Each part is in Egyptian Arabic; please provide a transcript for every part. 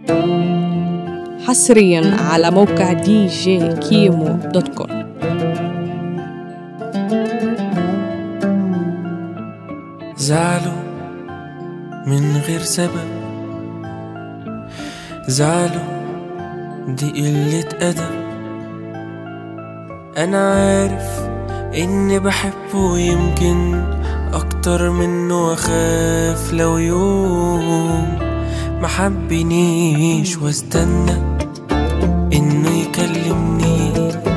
حصريا على موقع دي جي كيمو دوت كوم زعلوا من غير سبب زعلوا دي قلة أدب أنا عارف إني بحبه يمكن أكتر منه أخاف لو يوم ما حبنيش واستنى إنه يكلمني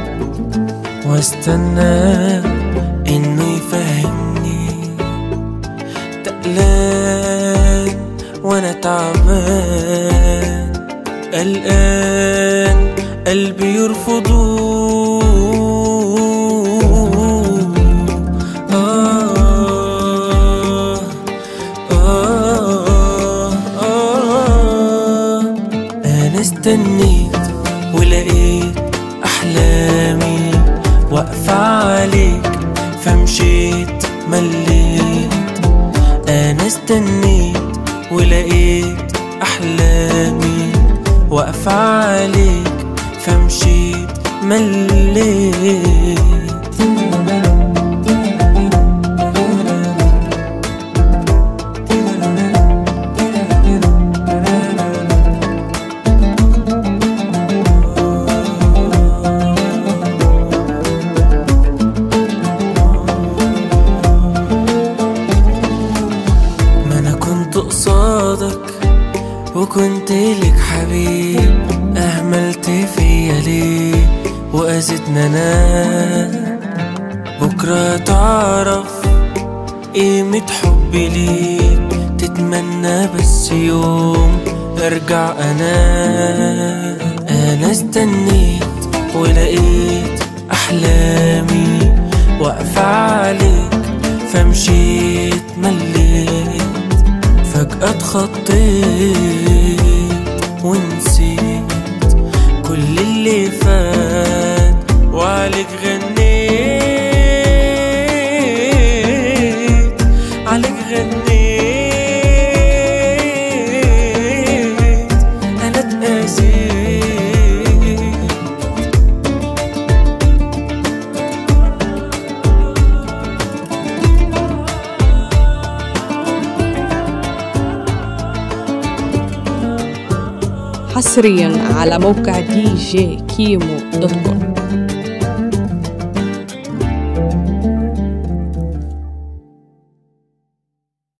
واستنى إنه يفهمني تقلان وأنا تعبان قلقان قلبي يرفضوه آه آه آه أنا استنيت ولقيت أحلامي واقفة عليك فمشيت مليت أنا استنيت ولقيت أحلامي واقفة عليك فمشيت مليت ما انا كنت قصادك وكنت لك حبيب اهملت فيا ليه واذيتنا انا بكره تعرف قيمة حبي ليك تتمنى بس يوم ارجع انا انا استنيت ولقيت احلامي واقفة عليك فمشيت مليت فجأة اتخطيت ونسيت كل اللي فات وعليك غنيت عليك غنيت انا اتأذيت حصريا على موقع دي جي كيمو دوت كوم